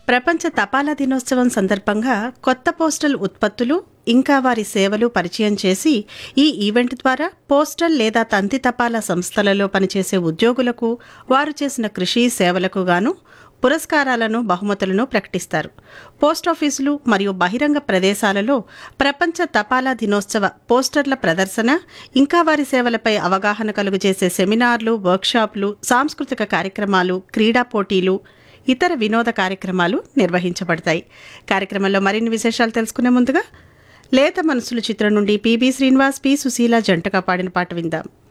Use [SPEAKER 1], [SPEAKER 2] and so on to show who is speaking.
[SPEAKER 1] ప్రపంచ తపాలా దినోత్సవం సందర్భంగా కొత్త పోస్టల్ ఉత్పత్తులు ఇంకా వారి సేవలు పరిచయం చేసి ఈ ఈవెంట్ ద్వారా పోస్టల్ లేదా తంతి తపాలా సంస్థలలో పనిచేసే ఉద్యోగులకు వారు చేసిన కృషి సేవలకు గాను పురస్కారాలను బహుమతులను ప్రకటిస్తారు పోస్టాఫీసులు మరియు బహిరంగ ప్రదేశాలలో ప్రపంచ తపాలా దినోత్సవ పోస్టర్ల ప్రదర్శన ఇంకా వారి సేవలపై అవగాహన కలుగజేసే సెమినార్లు వర్క్షాప్లు సాంస్కృతిక కార్యక్రమాలు క్రీడా పోటీలు ఇతర వినోద కార్యక్రమాలు నిర్వహించబడతాయి కార్యక్రమంలో మరిన్ని విశేషాలు తెలుసుకునే ముందుగా లేత మనసులు చిత్రం నుండి పిబి శ్రీనివాస్ పి సుశీల జంటగా పాడిన పాట విందాం